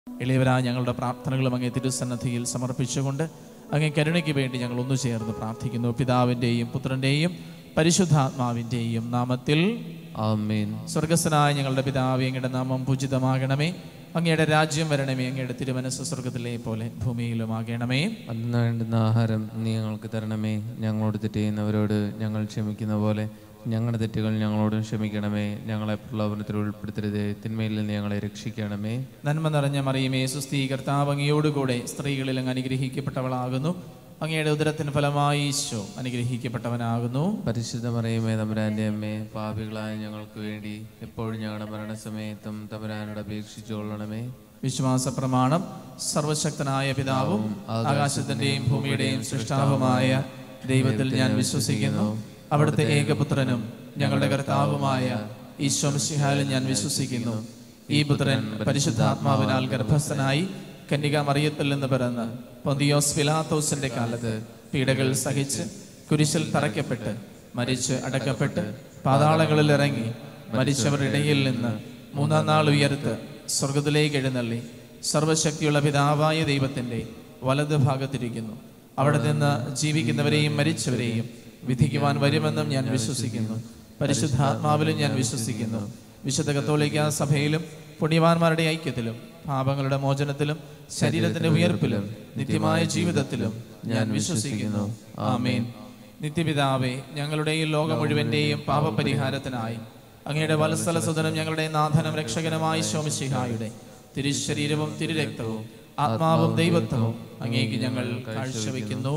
എളിയവരായ ഞങ്ങളുടെ പ്രാർത്ഥനകളും അങ്ങേ തിരുസന്നദ്ധിയിൽ സമർപ്പിച്ചുകൊണ്ട് അങ്ങേ കരുണയ്ക്ക് വേണ്ടി ഞങ്ങൾ ഒന്നു ചേർന്ന് പ്രാർത്ഥിക്കുന്നു പിതാവിൻ്റെയും പുത്രൻ്റെയും പരിശുദ്ധാത്മാവിൻ്റെയും നാമത്തിൽ ആമേൻ സ്വർഗസ്വനായ ഞങ്ങളുടെ പിതാവ് അങ്ങയുടെ നാമം പൂജിതമാകണമേ അങ്ങയുടെ രാജ്യം വരണമേ അങ്ങയുടെ തിരുമനസ് സ്വർഗത്തിലെ പോലെ ഭൂമിയിലുമാകണമേ അന്ന് വേണ്ടുന്ന ആഹാരം നീ ഞങ്ങൾക്ക് തരണമേ ഞങ്ങളോട് തെറ്റ് ചെയ്യുന്നവരോട് ഞങ്ങൾ ക്ഷമിക്കുന്ന പോലെ ഞങ്ങളുടെ തെറ്റുകൾ ഞങ്ങളോടും ക്ഷമിക്കണമേ ഞങ്ങളെ പ്രലോഭനത്തിൽ ഉൾപ്പെടുത്തരുതേ തിന്മയിൽ നിന്ന് ഞങ്ങളെ രക്ഷിക്കണമേ നന്മ നിറഞ്ഞ മറിയമേ സുസ്ഥീ കർത്താവ് അങ്ങയോടുകൂടെ സ്ത്രീകളിൽ അങ്ങ് അനുഗ്രഹിക്കപ്പെട്ടവളാകുന്നു അങ്ങയുടെ ഉദരത്തിന് ഫലമായി ഈശോ അനുഗ്രഹിക്കപ്പെട്ടവനാകുന്നു പരിശുദ്ധ മറിയമേ തമ്പുരാൻ്റെ അമ്മേ പാപികളായ ഞങ്ങൾക്ക് വേണ്ടി എപ്പോഴും ഞങ്ങളുടെ മരണസമയത്തും തമ്പുരാനോട് അപേക്ഷിച്ചുകൊള്ളണമേ വിശ്വാസ പ്രമാണം സർവശക്തനായ പിതാവും ആകാശത്തിന്റെയും ഭൂമിയുടെയും സൃഷ്ടാവുമായ ദൈവത്തിൽ ഞാൻ വിശ്വസിക്കുന്നു അവിടുത്തെ ഏകപുത്രനും ഞങ്ങളുടെ കർത്താവുമായ ഈശോ മിശിഹാലും ഞാൻ വിശ്വസിക്കുന്നു ഈ പുത്രൻ പരിശുദ്ധാത്മാവിനാൽ ഗർഭസ്ഥനായി കന്യക മറിയത്തിൽ നിന്ന് പിറന്ന് പൊന്തിയോസ് ഫിലാത്തോസിന്റെ കാലത്ത് പീഡകൾ സഹിച്ച് കുരിശിൽ തറയ്ക്കപ്പെട്ട് മരിച്ച് അടക്കപ്പെട്ട് പാതാളങ്ങളിൽ ഇറങ്ങി മരിച്ചവരുടെ ഇടയിൽ നിന്ന് മൂന്നാം നാൾ ഉയർത്ത് സ്വർഗത്തിലേക്ക് എഴുന്നള്ളി സർവശക്തിയുള്ള പിതാവായ ദൈവത്തിന്റെ വലത് ഭാഗത്തിരിക്കുന്നു അവിടെ നിന്ന് ജീവിക്കുന്നവരെയും മരിച്ചവരെയും വിധിക്കുവാൻ വരുമെന്നും ഞാൻ വിശ്വസിക്കുന്നു പരിശുദ്ധാത്മാവിലും ഞാൻ വിശ്വസിക്കുന്നു വിശുദ്ധ കത്തോലിക്ക സഭയിലും പുണ്യവാന്മാരുടെ ഐക്യത്തിലും പാപങ്ങളുടെ മോചനത്തിലും ശരീരത്തിന്റെ ഉയർപ്പിലും നിത്യമായ ജീവിതത്തിലും ഞാൻ വിശ്വസിക്കുന്നു ആമേൻ നിത്യപിതാവേ ഞങ്ങളുടെയും ലോകം മുഴുവന്റെയും പാപപരിഹാരത്തിനായി അങ്ങയുടെ വത്സല സുതനും ഞങ്ങളുടെ നാഥനം രക്ഷകനുമായ ശോമിശിഹായുടെ തിരുശരീരവും തിരുരക്തവും ആത്മാവും ദൈവത്വവും അങ്ങേക്ക് ഞങ്ങൾ കാഴ്ചവെക്കുന്നു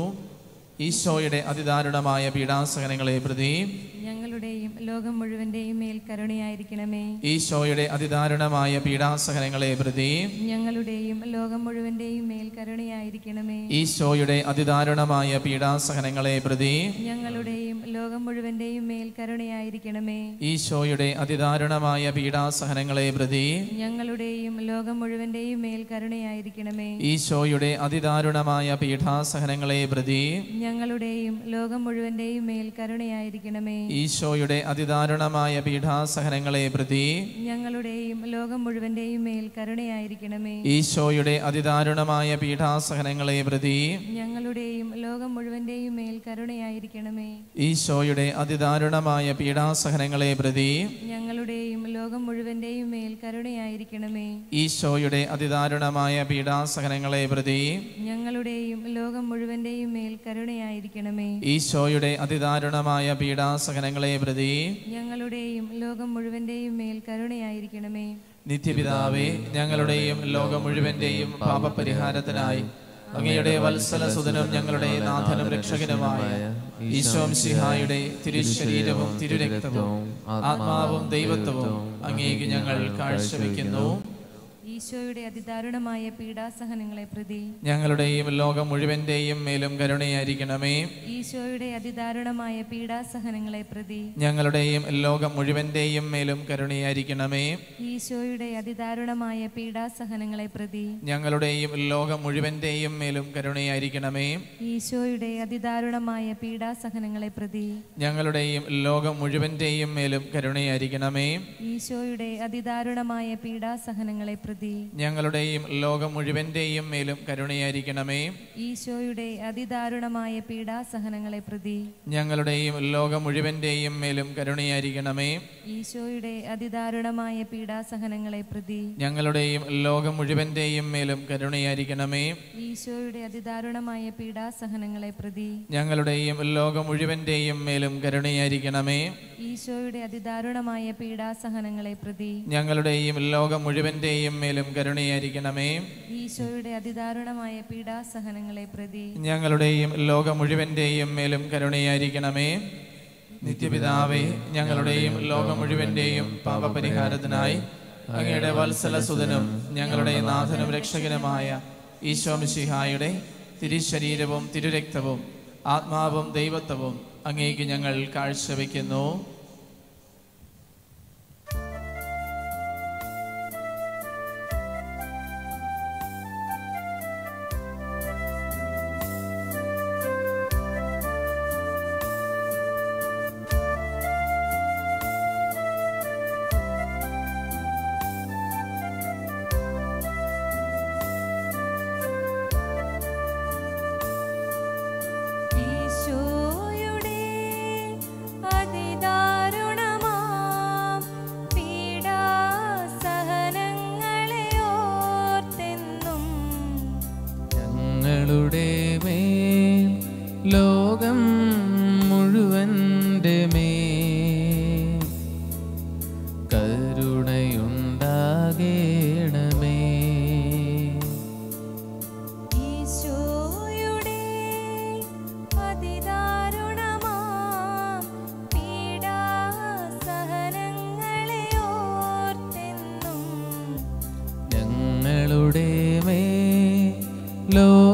ഈശോയുടെ അതിദാരുണമായ പീഡാസഹനങ്ങളെ പ്രതി ഞങ്ങളുടെയും ലോകം മുഴുവന്റെയും മേൽ കരുണയായിരിക്കണമേ ഈശോയുടെ അതിദാരുണമായ പീഡാസഹനങ്ങളെ പ്രതി ഞങ്ങളുടെയും ലോകം മുഴുവന്റെയും മേൽ കരുണയായിരിക്കണമേ ഈശോയുടെ അതിദാരുണമായ പീഡാസഹനങ്ങളെ പ്രതി ഞങ്ങളുടെയും ലോകം മുഴുവന്റെയും മേൽ കരുണയായിരിക്കണമേ ഈശോയുടെ അതിദാരുണമായ പീഡാസഹനങ്ങളെ പ്രതി ഞങ്ങളുടെയും ലോകം മുഴുവന്റെയും മേൽ കരുണയായിരിക്കണമേ ഈശോയുടെ അതിദാരുണമായ പീഠാസഹനങ്ങളെ പ്രതി ഞങ്ങളുടെയും ലോകം മുഴുവന്റെയും മേൽ കരുണയായിരിക്കണമേ ഈശോയുടെ അതിദാരുണമായ പീഠാസഹനങ്ങളെ പ്രതി ഞങ്ങളുടെയും ലോകം മുഴുവന്റെയും മേൽ കരുണയായിരിക്കണമേ ഈശോയുടെ അതിദാരുണമായ പീഠാസഹനങ്ങളെ പ്രതി ഞങ്ങളുടെയും ലോകം മുഴുവന്റെയും മേൽ കരുണയായിരിക്കണമേ ഈശോയുടെ അതിദാരുണമായ പീഡാസഹനങ്ങളെ പ്രതി ഞങ്ങളുടെയും ലോകം മുഴുവന്റെയും മേൽ കരുണയായിരിക്കണമേ ഈശോയുടെ അതിദാരുണമായ പീഡാസഹനങ്ങളെ പ്രതി ഞങ്ങളുടെയും ലോകം മുഴുവന്റെയും മേൽ കരുണയായിരിക്കണമേ ഈശോയുടെ അതിദാരുണമായ പീഡാസഹനങ്ങളെ പ്രതി ഞങ്ങളുടെയും ലോകം മുഴുവന്റെയും മേൽ കരുണയായിരിക്കണമേ നിത്യപിതാവേ ഞങ്ങളുടെയും ലോകം മുഴുവന്റെയും പാപപരിഹാരത്തിനായി അങ്ങയുടെ വത്സല സുതനും ഞങ്ങളുടെ നാഥനും രക്ഷകനുമായ ഈശോം സിഹായുടെ തിരുശരീരവും തിരുരക്തവും ആത്മാവും ദൈവത്വവും അങ്ങേക്ക് ഞങ്ങൾ കാഴ്ചവെക്കുന്നു ഈശോയുടെ അതിദാരുണമായ പീഡാസഹനങ്ങളെ പ്രതി ഞങ്ങളുടെയും ലോകം മുഴുവന്റെയും മേലും കരുണയായിരിക്കണമേ ഈശോയുടെ അതിദാരുണമായ പീഡാസഹനങ്ങളെ പ്രതി ഞങ്ങളുടെയും ലോകം മുഴുവന്റെയും മേലും കരുണയായിരിക്കണമേ ഈശോയുടെ അതിദാരുണമായ പീഡാസഹനങ്ങളെ പ്രതി ഞങ്ങളുടെയും ലോകം മുഴുവന്റെയും മേലും കരുണയായിരിക്കണമേ ഈശോയുടെ അതിദാരുണമായ പീഡാസഹനങ്ങളെ പ്രതി ഞങ്ങളുടെയും ലോകം മുഴുവന്റെയും മേലും കരുണയായിരിക്കണമേ ഈശോയുടെ അതിദാരുണമായ പീഡാസഹനങ്ങളെ പ്രതി ഞങ്ങളുടെയും ലോകം മുഴുവന്റെയും മേലും കരുണയായിരിക്കണമേ ഈശോയുടെ അതിദാരുണമായ പീഡാസഹനങ്ങളെ പ്രതി ഞങ്ങളുടെയും ലോകം മുഴുവന്റെയും മേലും കരുണയായിരിക്കണമേ ഈശോയുടെ അതിദാരുണമായ പീഡാസഹനങ്ങളെ പ്രതി ഞങ്ങളുടെയും ലോകം മുഴുവന്റെയും മേലും കരുണയായിരിക്കണമേ ഈശോയുടെ അതിദാരുണമായ പീഡാസഹനങ്ങളെ പ്രതി ഞങ്ങളുടെയും ലോകം മുഴുവന്റെയും മേലും കരുണയായിരിക്കണമേ ഈശോയുടെ അതിദാരുണമായ പീഡാസഹനങ്ങളെ പ്രതി ഞങ്ങളുടെയും ലോകം മുഴുവന്റെയും മേലും കരുണയായിരിക്കണമേ ഈശോയുടെ അതിദാരുണമായ പീഡാസഹനങ്ങളെ പ്രതി ഞങ്ങളുടെയും ലോകം മുഴുവന്റെയും മേലും കരുണയായിരിക്കണമേ നിത്യപിതാവേ ഞങ്ങളുടെയും ലോകം മുഴുവന്റെയും പാപപരിഹാരത്തിനായി അങ്ങയുടെ വത്സല സുതനും ഞങ്ങളുടെ നാഥനും രക്ഷകനുമായ ഈശോമിശിഹായുടെ തിരുശരീരവും തിരുരക്തവും ആത്മാവും ദൈവത്വവും അങ്ങേക്ക് ഞങ്ങൾ കാഴ്ചവെക്കുന്നു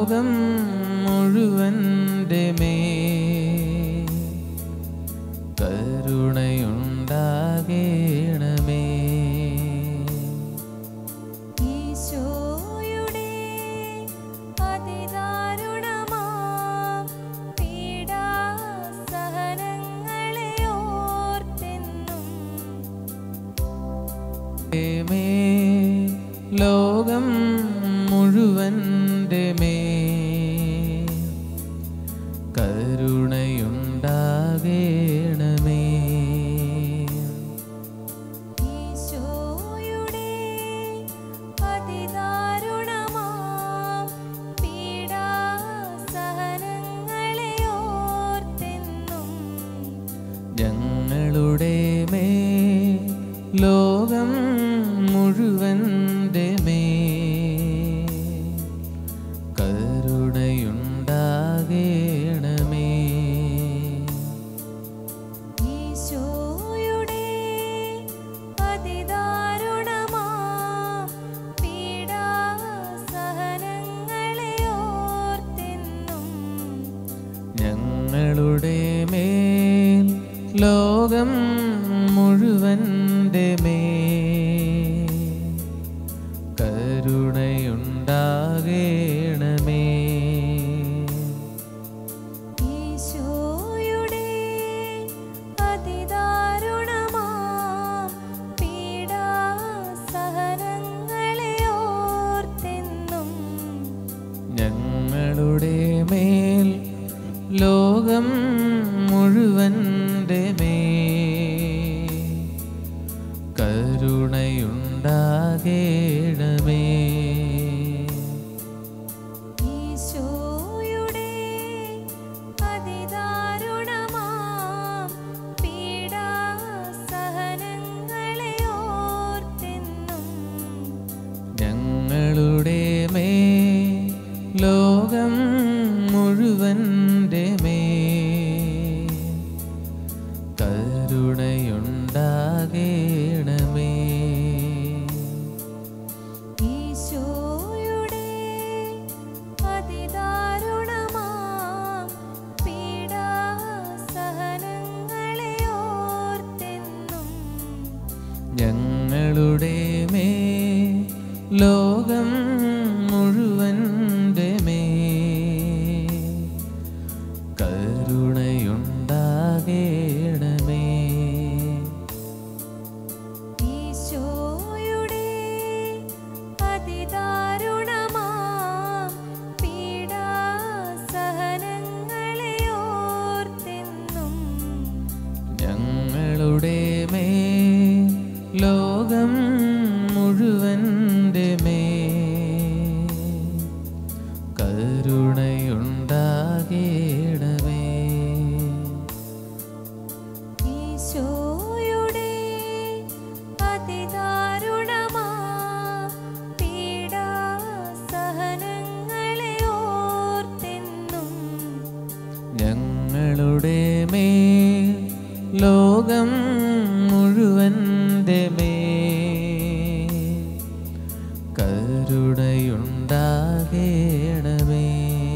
ലോകം മുഴുവൻ്റെ മേ കരുണയുണ്ടാകേണമേ ഈശോയുടെ അതിദാരുണമാം പീഡാസഹനങ്ങളെ ഓർത്തെന്നും മേ ലോകം മുഴുവൻ്റെ മേ കരുണയുണ്ടാകേണമേ ഈശോയുടെ അതിദാരുണമാം പീഡാസഹനങ്ങളെ ഓർത്തെന്നും ഞങ്ങളുടെ മേ ലോകം മുഴുവൻ്റെ മേ കരുണയുണ്ടാകേണമേ ഈശോയുടെ അതിദാരുണമാം പീഡാസഹനങ്ങളെ ഓർത്തെന്നും ഞങ്ങളുടെ മേൽ ലോകം മുഴുവൻ്റെ മേ കരുണയുണ്ടാകേണമേ ഈശോയുടെ അതിദാരുണമാം പീഡാസഹനങ്ങളെ ഓർത്തെന്നും ഞങ്ങളുടെ മേൽ ലോകം മുഴുവൻ്റെ മേ കരുണയുണ്ടാകേണമേ ഈശോയുടെ അതിദാരുണമാം പീഡാസഹനങ്ങളെ ഓർത്തെന്നും ഞങ്ങളുടെ മേ ലോകം മുഴുവൻ്റെ മേ കരുണയുണ്ടാകേണമേ ഈശോയുടെ അതിദാരുണമാം പീഡാസഹനങ്ങളെ ഓർത്തെന്നും ഞങ്ങളുടെ മേ ലോകം മുഴുവൻ്റെ മേ കരുണയുണ്ടാകേണമേ ഈശോയുടെ അതിദാരുണമാം പീഡാസഹനങ്ങളെ ഓർത്തെന്നും ഞങ്ങളുടെ മേ ലോകം മുഴുവൻ്റെ മേ കരുണയുണ്ടാകേണമേ ഈശോയുടെ അതിദാരുണമാം പീഡാസഹനങ്ങളെ ഓർത്തെന്നും ഞങ്ങളുടെ മേ ലോകം മുഴുവൻ്റെ മേ കരുണയുണ്ടാകേണമേ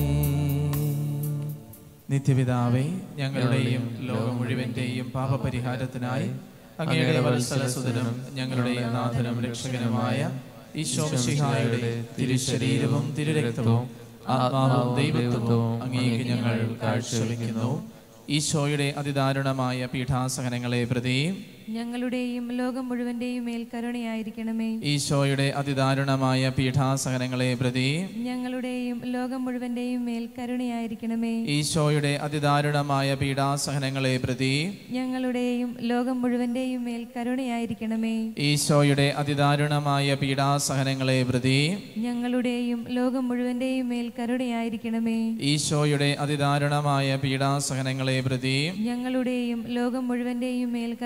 നിത്യപിതാവേ ഞങ്ങളുടെയും ലോകം മുഴുവന്റെയും പാപപരിഹാരത്തിനായി അങ്ങയുടെ വത്സലസുതനും ഞങ്ങളുടെയും നാഥനും രക്ഷകനുമായ ഈശോ മിശിഹായുടെ തിരുശരീരവും തിരുരക്തവും ആത്മാവും ദൈവത്വവും അങ്ങേക്ക് ഞങ്ങൾ കാഴ്ചവെക്കുന്നു ഈശോയുടെ അതിദാരുണമായ പീഠാസഹനങ്ങളെ പ്രതി ഞങ്ങളുടെയും ലോകം മുഴുവന്റെയും മേൽ കരുണയായിരിക്കണമേ ഈശോയുടെ അതിദാരുണമായ പീഠാസഹനങ്ങളെ പ്രതി ഞങ്ങളുടെയും ലോകം മുഴുവന്റെയും മേൽ കരുണയായിരിക്കണമേ ഈശോയുടെ അതിദാരുണമായ പീഡാസഹനങ്ങളെ പ്രതി ഞങ്ങളുടെയും ലോകം മുഴുവന്റെയും മേൽ കരുണയായിരിക്കണമേ ഈശോയുടെ അതിദാരുണമായ പീഡാസഹനങ്ങളെ പ്രതി ഞങ്ങളുടെയും ലോകം മുഴുവന്റെയും മേൽ കരുണയായിരിക്കണമേ ഈശോയുടെ അതിദാരുണമായ പീഡാസഹനങ്ങളെ പ്രതി ഞങ്ങളുടെയും ലോകം മുഴുവന്റെയും മേൽ കരുണയായിരിക്കണമേ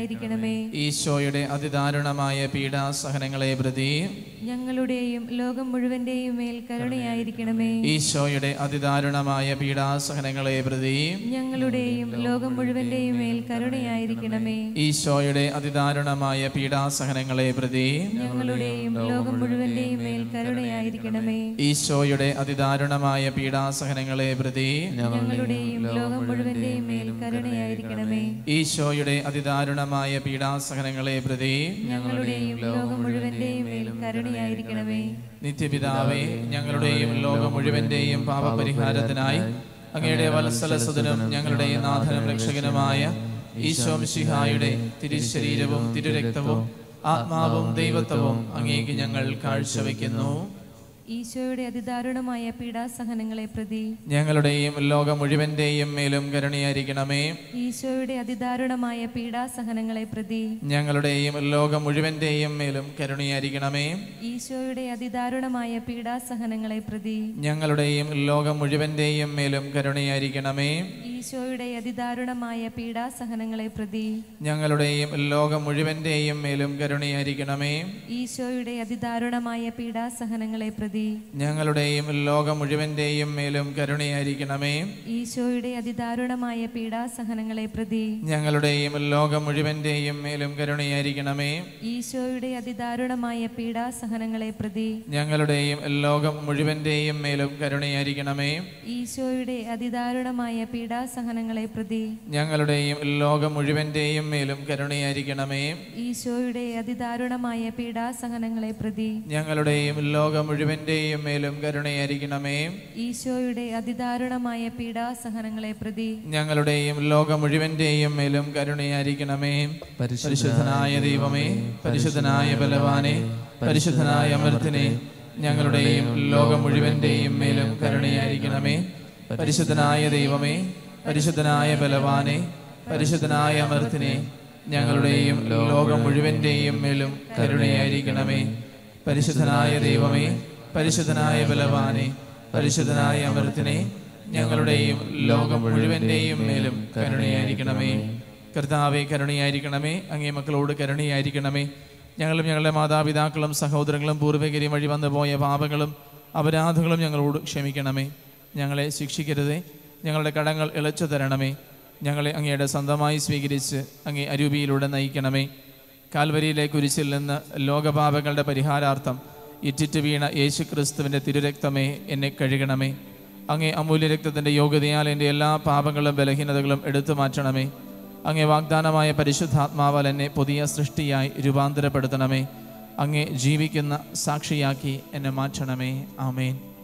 കരുണയായിരിക്കണമേ ഈശോയുടെ അതിദാരുണമായ പീഡാസഹനങ്ങളെ പ്രതി ഞങ്ങളുടെയും ലോകം മുഴുവന്റെയും മേൽ കരുണയായിരിക്കണമേ ഈശോയുടെ അതിദാരുണമായ പീഡാസഹനങ്ങളെ പ്രതി ഞങ്ങളുടെയും ലോകം മുഴുവന്റെയും മേൽ കരുണയായിരിക്കണമേ ഈശോയുടെ അതിദാരുണമായ പീഡാസഹനങ്ങളെ പ്രതി ഞങ്ങളുടെയും ലോകം മുഴുവന്റെയും മേൽ കരുണയായിരിക്കണമേ ഈശോയുടെ അതിദാരുണമായ പീഡാസഹനങ്ങളെ പ്രതി ഞങ്ങളുടെയും ലോകം മുഴുവന്റെയും മേൽ കരുണയായിരിക്കണമേ ഈശോയുടെ അതിദാരുണമായ പീഡാസഹനങ്ങളെ പ്രതി ഞങ്ങളുടെയും ലോകം മുഴുവന്റെയും മേൽ കരുണയായിരിക്കണമേ നിത്യപിതാവേ ഞങ്ങളുടെയും ലോകം മുഴുവന്റെയും പാപപരിഹാരത്തിനായി അങ്ങയുടെ വത്സലസുതനും ഞങ്ങളുടെ നാഥനും രക്ഷകനുമായ ഈശോ മിശിഹായുടെ തിരുശരീരവും തിരുരക്തവും ആത്മാവും ദൈവത്വവും അങ്ങേക്ക് ഞങ്ങൾ കാഴ്ചവെക്കുന്നു ഈശോയുടെ അതിദാരുണമായ പീഡാസഹനങ്ങളെ പ്രതി ഞങ്ങളുടെയും ലോകം മുഴുവന്റെയും മേലും കരുണയായിരിക്കണമേ ഈശോയുടെ അതിദാരുണമായ പീഡാസഹനങ്ങളെ പ്രതി ഞങ്ങളുടെയും ലോകം മുഴുവന്റെയും മേലും കരുണയായിരിക്കണമേ ഈശോയുടെ അതിദാരുണമായ പീഡാസഹനങ്ങളെ പ്രതി ഞങ്ങളുടെയും ലോകം മുഴുവന്റെയും മേലും കരുണയായിരിക്കണമേ ഈശോയുടെ അതിദാരുണമായ പീഡാസഹനങ്ങളെ പ്രതി ഞങ്ങളുടെയും ലോകം മുഴുവന്റെയും മേലും കരുണയായിരിക്കണമേ ഈശോയുടെ അതിദാരുണമായ പീഡാസഹനങ്ങളെ പ്രതി ഞങ്ങളുടെയും ലോകം മുഴുവന്റെയും മേലും കരുണയായിരിക്കണമേ ഈശോയുടെ അതിദാരുണമായ പീഡാസഹനങ്ങളെ പ്രതി ഞങ്ങളുടെയും ലോകം മുഴുവന്റെയും മേലും കരുണയായിരിക്കണമേ ഈശോയുടെ അതിദാരുണമായ പീഡാസഹനങ്ങളെ പ്രതി ഞങ്ങളുടെയും ലോകം മുഴുവന്റെയും മേലും കരുണയായിരിക്കണമേ ഈശോയുടെ അതിദാരുണമായ പീഡാസഹനങ്ങളെ പ്രതി ഞങ്ങളുടെയും ലോകം മുഴുവന്റെയും മേലും കരുണയായിരിക്കണമേ ഈശോയുടെ അതിദാരുണമായ പീഡാസഹനങ്ങളെ പ്രതി ഞങ്ങളുടെയും ലോകം മുഴുവന്റെയും മേലും കരുണയായിരിക്കണമേ ഈശോയുടെ അതിദാരുണമായ പീഡാസഹനങ്ങളെ പ്രതി ഞങ്ങളുടെയും ലോകം മുഴുവന്റെയും മേലും കരുണയായിരിക്കണമേ പരിശുദ്ധനായ ദൈവമേ പരിശുദ്ധനായ ബലവാനെ പരിശുദ്ധനായ അമൃത്തിനെ ഞങ്ങളുടെയും ലോകം മുഴുവന്റെയും മേലും കരുണയായിരിക്കണമേ പരിശുദ്ധനായ ദൈവമേ പരിശുദ്ധനായ ബലവാനെ പരിശുദ്ധനായ അമൃത്തിനെ ഞങ്ങളുടെയും ലോകം മുഴുവന്റെയും മേലും കരുണയായിരിക്കണമേ പരിശുദ്ധനായ ദൈവമേ പരിശുദ്ധനായ ബലവാനെ പരിശുദ്ധനായ അമൃത്തിനെ ഞങ്ങളുടെയും ലോകം മുഴുവന്റെയും മേലും കരുണയായിരിക്കണമേ കർത്താവെ കരുണയായിരിക്കണമേ അങ്ങേ മക്കളോട് കരുണയായിരിക്കണമേ ഞങ്ങളും ഞങ്ങളുടെ മാതാപിതാക്കളും സഹോദരങ്ങളും പൂർവികരും വഴി വന്നു പോയ പാപങ്ങളും അപരാധങ്ങളും ഞങ്ങളോട് ക്ഷമിക്കണമേ ഞങ്ങളെ ശിക്ഷിക്കരുതേ ഞങ്ങളുടെ കടങ്ങൾ ഇളച്ചു തരണമേ ഞങ്ങളെ അങ്ങയുടെ സ്വന്തമായി സ്വീകരിച്ച് അങ്ങേ അരൂപിയിലൂടെ നയിക്കണമേ കാൽവരിയിലെ കുരിശിൽ നിന്ന് ലോകപാപങ്ങളുടെ പരിഹാരാർത്ഥം ഇറ്റിറ്റ് വീണ യേശു ക്രിസ്തുവിൻ്റെ തിരുരക്തമേ എന്നെ കഴുകണമേ അങ്ങേ അമൂല്യ രക്തത്തിൻ്റെ യോഗ്യതയാൽ എൻ്റെ എല്ലാ പാപങ്ങളും ബലഹീനതകളും എടുത്തു മാറ്റണമേ അങ്ങേ വാഗ്ദാനമായ പരിശുദ്ധാത്മാവാൽ എന്നെ പുതിയ സൃഷ്ടിയായി രൂപാന്തരപ്പെടുത്തണമേ അങ്ങേ ജീവിക്കുന്ന സാക്ഷിയാക്കി എന്നെ മാറ്റണമേ ആമേൻ